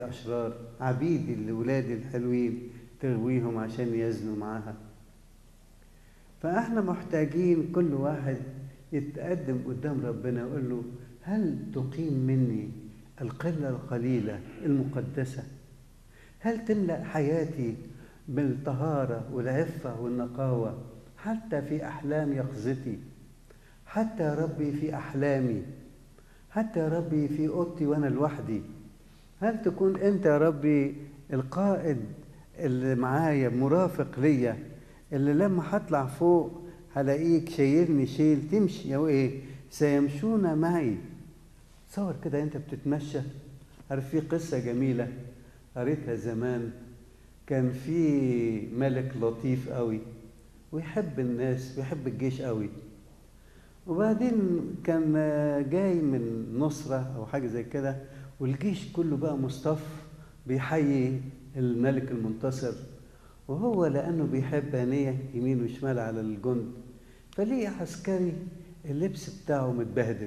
الأشرار عبيد الولاد الحلوين تغويهم عشان يزنوا معاها فاحنا محتاجين كل واحد يتقدم قدام ربنا ويقول له هل تقيم مني القلة القليلة المقدسة هل تملأ حياتي بالطهارة والعفة والنقاوة حتى في أحلام يقظتي حتى يا ربي في أحلامي حتى يا ربي في أوضتي وأنا لوحدي هل تكون أنت يا ربي القائد اللي معايا مرافق ليا اللي لما هطلع فوق هلاقيك شايلني شيل تمشي أو إيه سيمشون معي تصور كده أنت بتتمشى عارف في قصة جميلة قريتها زمان كان في ملك لطيف قوي ويحب الناس ويحب الجيش قوي وبعدين كان جاي من نصرة أو حاجة زي كده والجيش كله بقى مصطف بيحيي الملك المنتصر وهو لأنه بيحب عينيه يمين وشمال على الجند فليه عسكري اللبس بتاعه متبهدل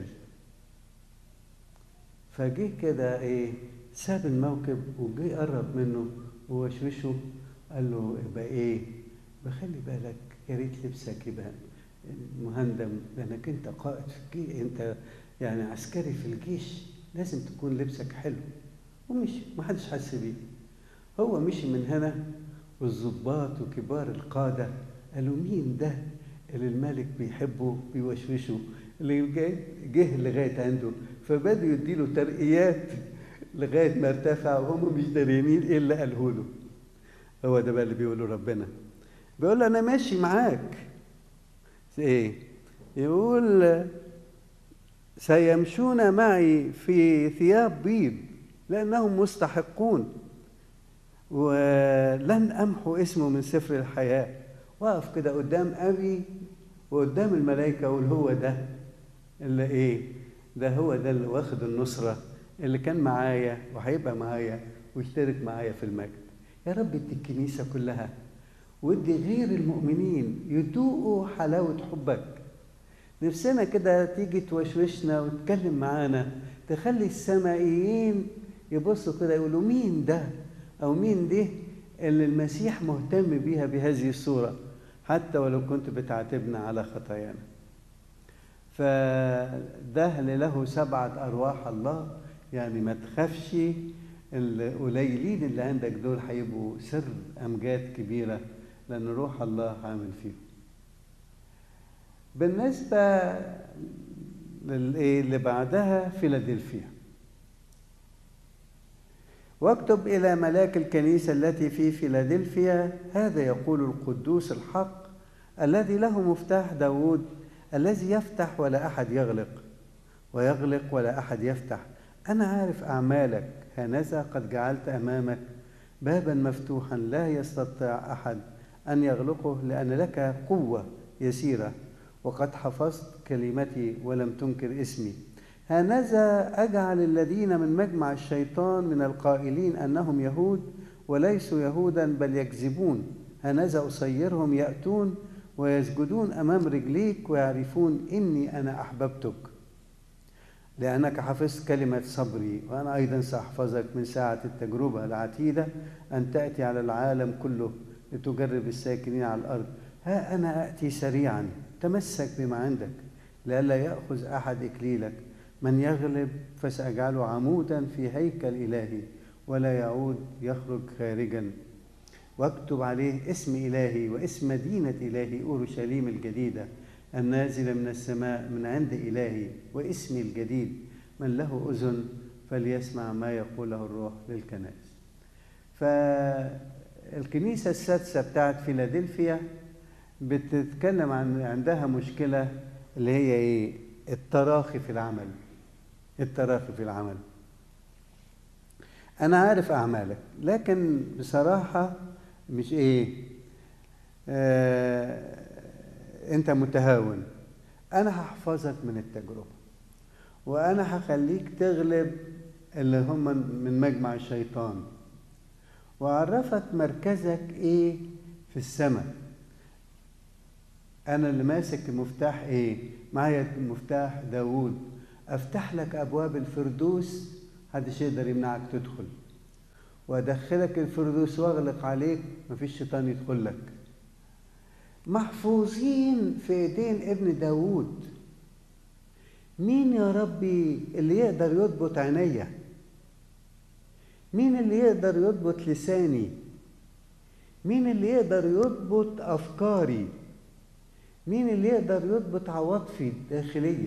فجه كده ايه ساب الموكب وجه يقرب منه ووشوشه قال له يبقى ايه بخلي بالك يا ريت لبسك يبقى مهندم لانك انت قائد في الجيش انت يعني عسكري في الجيش لازم تكون لبسك حلو ومشي ما حدش حس بيه هو مشي من هنا والظباط وكبار القادة قالوا مين ده اللي الملك بيحبه بيوشوشه اللي جه, جه لغاية عنده فبدوا يديله ترقيات لغاية ما ارتفع وهم مش داريين ايه اللي قاله له هو ده بقى اللي بيقوله ربنا بيقول له انا ماشي معاك ايه يقول سيمشون معي في ثياب بيض لانهم مستحقون ولن امحو اسمه من سفر الحياه واقف كده قدام ابي وقدام الملائكه اقول هو ده اللي ايه ده هو ده اللي واخد النصره اللي كان معايا وهيبقى معايا ويشترك معايا في المجد يا رب ادي الكنيسه كلها وادي غير المؤمنين يدوقوا حلاوه حبك نفسنا كده تيجي توشوشنا وتتكلم معانا تخلي السمائيين يبصوا كده يقولوا مين ده او مين دي اللي المسيح مهتم بيها بهذه الصوره حتى ولو كنت بتعاتبنا على خطايانا فده اللي له سبعه ارواح الله يعني ما تخافش القليلين اللي عندك دول هيبقوا سر امجاد كبيره لان روح الله عامل فيهم بالنسبه للايه اللي بعدها فيلادلفيا واكتب الى ملاك الكنيسه التي في فيلادلفيا هذا يقول القدوس الحق الذي له مفتاح داود الذي يفتح ولا احد يغلق ويغلق ولا احد يفتح انا عارف اعمالك هانذا قد جعلت امامك بابا مفتوحا لا يستطيع احد ان يغلقه لان لك قوه يسيره وقد حفظت كلمتي ولم تنكر اسمي هانذا اجعل الذين من مجمع الشيطان من القائلين انهم يهود وليسوا يهودا بل يكذبون هانذا اصيرهم ياتون ويسجدون امام رجليك ويعرفون اني انا احببتك لانك حفظت كلمه صبري وانا ايضا ساحفظك من ساعه التجربه العتيده ان تاتي على العالم كله لتجرب الساكنين على الارض ها انا اتي سريعا تمسك بما عندك لئلا ياخذ احد اكليلك من يغلب فسأجعله عمودا في هيكل إلهي ولا يعود يخرج خارجا واكتب عليه اسم إلهي واسم مدينة إلهي أورشليم الجديدة النازلة من السماء من عند إلهي واسمي الجديد من له أذن فليسمع ما يقوله الروح للكنائس فالكنيسة السادسة بتاعت فيلادلفيا بتتكلم عن عندها مشكلة اللي هي ايه التراخي في العمل التراخي في العمل انا عارف اعمالك لكن بصراحه مش ايه آه انت متهاون انا هحفظك من التجربه وانا هخليك تغلب اللي هم من مجمع الشيطان واعرفك مركزك ايه في السماء انا اللي ماسك المفتاح ايه معايا المفتاح داوود افتح لك ابواب الفردوس محدش يقدر يمنعك تدخل وادخلك الفردوس واغلق عليك مفيش شيطان يدخل لك محفوظين في ايدين ابن داوود مين يا ربي اللي يقدر يضبط عينيا مين اللي يقدر يضبط لساني مين اللي يقدر يضبط افكاري مين اللي يقدر يضبط عواطفي الداخليه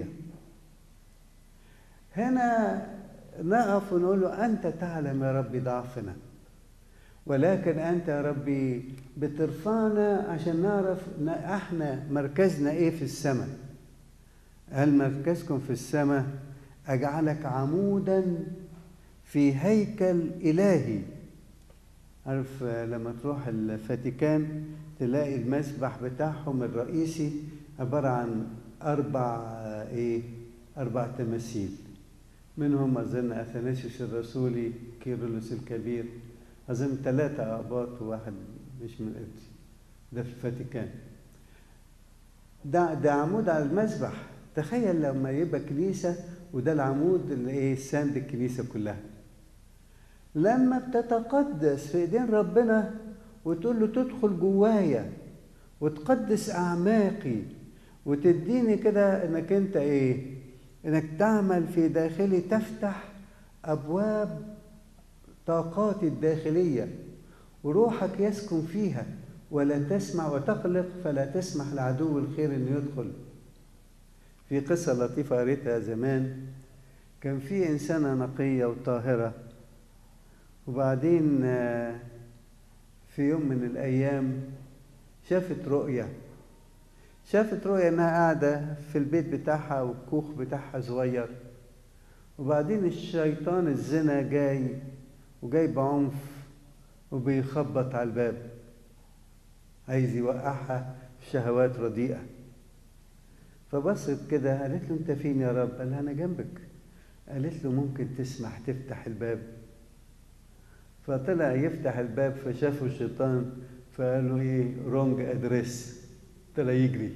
هنا نقف ونقول له انت تعلم يا ربي ضعفنا ولكن انت يا ربي بترفعنا عشان نعرف احنا مركزنا ايه في السماء هل مركزكم في السماء اجعلك عمودا في هيكل الهي عارف لما تروح الفاتيكان تلاقي المسبح بتاعهم الرئيسي عبارة عن أربع إيه؟ أربع تماثيل منهم أظن أثناسيوس الرسولي كيرلس الكبير أظن ثلاثة أقباط وواحد مش من القبط ده في الفاتيكان ده ده عمود على المسبح تخيل لما يبقى كنيسة وده العمود اللي ايه ساند الكنيسة كلها لما بتتقدس في ايدين ربنا وتقول له تدخل جوايا وتقدس اعماقي وتديني كده انك انت ايه انك تعمل في داخلي تفتح ابواب طاقاتي الداخليه وروحك يسكن فيها ولا تسمع وتقلق فلا تسمح لعدو الخير انه يدخل في قصه لطيفه قريتها زمان كان في انسانه نقيه وطاهره وبعدين في يوم من الأيام شافت رؤية شافت رؤية إنها قاعدة في البيت بتاعها والكوخ بتاعها صغير وبعدين الشيطان الزنا جاي وجاي بعنف وبيخبط على الباب عايز يوقعها في شهوات رديئة فبصت كده قالت له انت فين يا رب قال لها انا جنبك قالت له ممكن تسمح تفتح الباب فطلع يفتح الباب فشافه الشيطان فقال له ايه رونج ادريس طلع يجري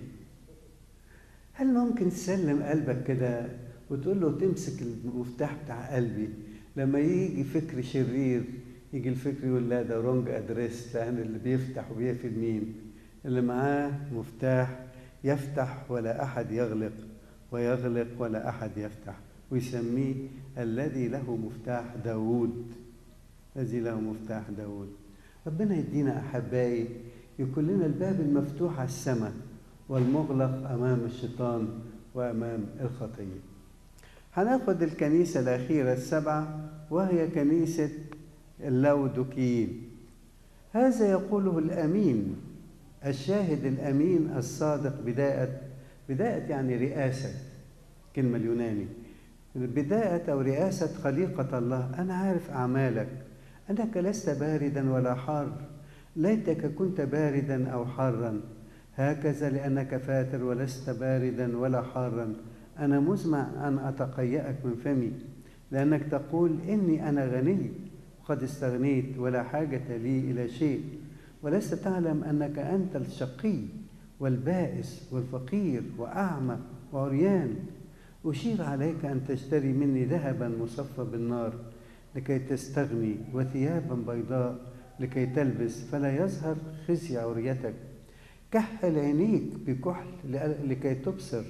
هل ممكن تسلم قلبك كده وتقول له تمسك المفتاح بتاع قلبي لما يجي فكر شرير يجي الفكر يقول لا ده رونج ادريس لان اللي بيفتح وبيقفل مين اللي معاه مفتاح يفتح ولا احد يغلق ويغلق ولا احد يفتح ويسميه الذي له مفتاح داوود الذي له مفتاح داود ربنا يدينا أحبائي يكون لنا الباب المفتوح على السماء والمغلق أمام الشيطان وأمام الخطية هناخد الكنيسة الأخيرة السبعة وهي كنيسة اللودكيين هذا يقوله الأمين الشاهد الأمين الصادق بداية بداية يعني رئاسة كلمة اليوناني بداية أو رئاسة خليقة الله أنا عارف أعمالك أنك لست باردا ولا حار ليتك كنت باردا أو حارا هكذا لأنك فاتر ولست باردا ولا حارا أنا مزمع أن أتقيأك من فمي لأنك تقول إني أنا غني وقد استغنيت ولا حاجة لي إلى شيء ولست تعلم أنك أنت الشقي والبائس والفقير وأعمى وعريان أشير عليك أن تشتري مني ذهبا مصفى بالنار لكي تستغني وثيابا بيضاء لكي تلبس فلا يظهر خزي عريتك كحل عينيك بكحل لكي تبصر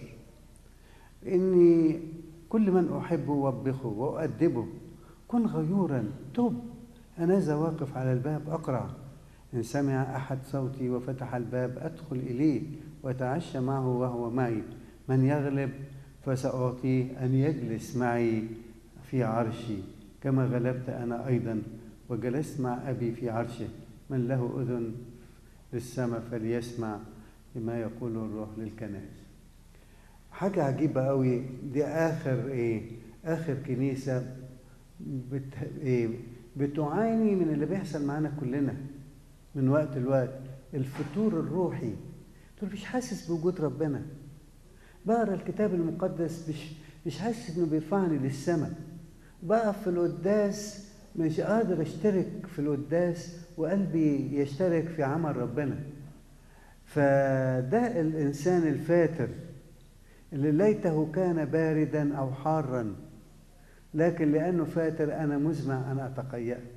إني كل من أحبه وبخه وأؤدبه كن غيورا تب أنا ذا واقف على الباب أقرع إن سمع أحد صوتي وفتح الباب أدخل إليه وأتعشى معه وهو معي من يغلب فسأعطيه أن يجلس معي في عرشي كما غلبت أنا أيضا وجلست مع أبي في عرشه من له أذن للسماء فليسمع لما يقوله الروح للكنائس حاجة عجيبة قوي دي آخر إيه آخر كنيسة بت... إيه بتعاني من اللي بيحصل معانا كلنا من وقت لوقت الفتور الروحي تقول مش حاسس بوجود ربنا بقرا الكتاب المقدس مش مش حاسس انه بيرفعني للسماء بقف في القداس مش قادر اشترك في القداس وقلبي يشترك في عمل ربنا فده الانسان الفاتر اللي ليته كان باردا او حارا لكن لانه فاتر انا مزمع ان اتقيأك